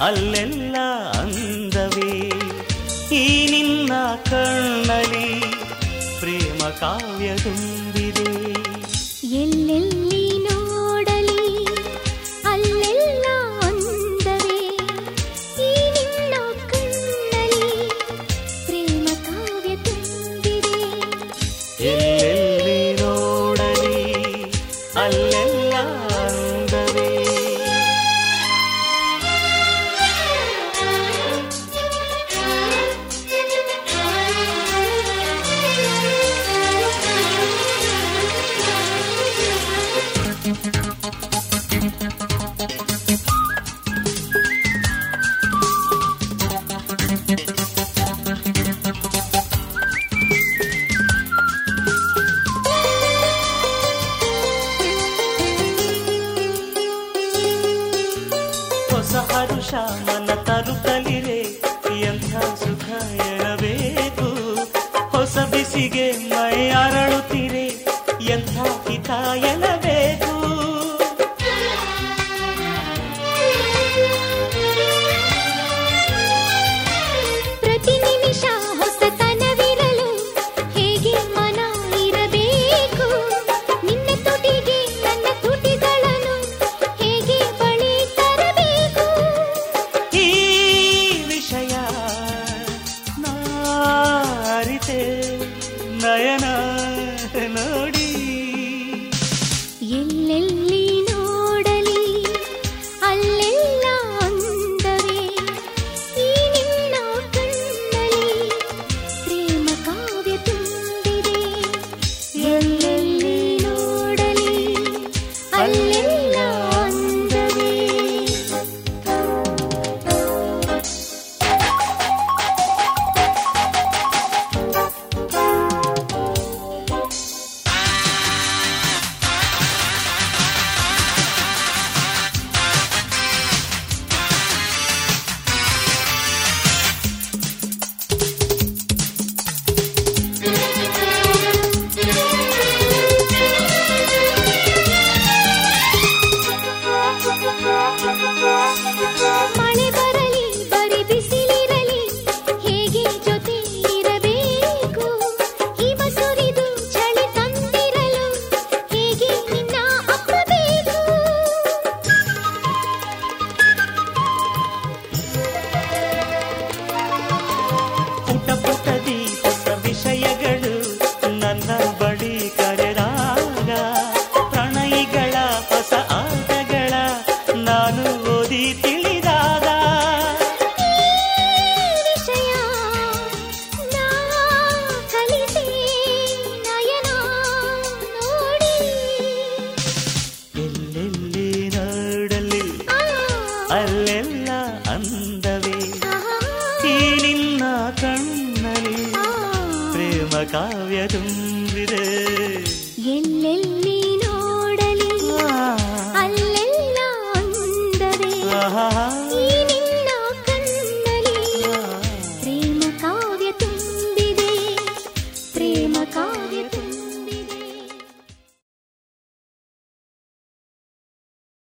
ಅಲ್ಲೆಲ್ಲ ಅಂದವೇ ಈ ನಿನ್ನ ಕಣ್ಣಲಿ ಪ್ರೇಮ ಕಾವ್ಯ ತುಂಬಿದೆ ಎಲ್ಲೆಲ್ಲಿ ನೋಡಲಿ ಅಲ್ಲೆಲ್ಲ ಅಂದವೇ ಈ ನಿನ್ನ ಕಣ್ಣಲ್ಲಿ ಪ್ರೇಮ ಕಾವ್ಯ ತುಂಬಿದೆ ಎಲ್ಲೆಲ್ಲಿ ನೋಡಲಿ ಅಲ್ಲೆಲ್ಲ ಅಂದವೇ ಹೊಸ ಹರುಷ ಮನ ತರುತ್ತಲಿರೆ ಎಂಥ ಸುಖ ಎಳಬೇಕು ಹೊಸ ಬಿಸಿಗೆ ಮೈ ಅರಳುತ್ತಿರೆ ಎಂಥ ಹಿತ ಎಳಬೇಕು ಪ್ರತಿ ನಿಮಿಷ ಹೊಸತನವಿರಲು ಹೇಗೆ ಮನ ಇರಬೇಕು ನಿನ್ನ ತುಟಿಗೆ ನನ್ನ ತುಟಿಗಳನ್ನು ಹೇಗೆ ಬಳಿ ತರಬೇಕು ಈ ವಿಷಯ ನಾರಿತೆ ನಯನ ನೋಡಿ ಎಲ್ಲೆಲ್ಲಿ ನೋಡಲಿ ಅಲ್ಲೆಲ್ಲ ಅಂದವೇ ಈ ನಿನ್ನ ಕಣ್ಣಲ್ಲಿ ಪ್ರೇಮ ಕಾವ್ಯ ತುಂಬಿದೆ ಎಲ್ಲೆಲ್ಲಿ ನೋಡಲಿ ಅಲ್ಲೆಲ್ಲ ಅಂದವೇ ಮಳೆ ಬರಲಿ ಬರಿ ಬಿಸಿಲಿರಲಿ ಹೇಗೆ ಜೊತೆ ಇರಬೇಕು ಹಿಮ ಸುರಿದು ಚಳಿ ತಂದಿರಲು ಹೇಗೆ ನಿನ್ನ ಅಪ್ಪಬೇಕು ಪುಟ ಪುಟದಿ ಹೊಸ ವಿಷಯಗಳು ನನ್ನ ಬಳಿ ಕರೆದಾಗ ಪ್ರಣಯಿಗಳ ಹೊಸ ಆಟಗಳ ನಾನು ಓದಿ ತಿಳಿದಾಗ ವಿಷಯ ನಾ ಕಲಿತೆ ನಯನ ನೋಡಿ ಎಲ್ಲೆಲ್ಲಿ ನೋಡಲಿ ಆ, ಅಲ್ಲೆಲ್ಲ ಅಂದವೇ ಆಹಾ, ಈ ನಿನ್ನ ಕಣ್ಣಲ್ಲಿ ಆ. ಪ್ರೇಮ ಕಾವ್ಯ ತುಂಬಿದೆ ಎಲ್ಲೆಲ್ಲಿ ನೋಡಲಿ ಆ, ಅಲ್ಲೆಲ್ಲ ಅಂದವೇ ಆಹಾ ಈ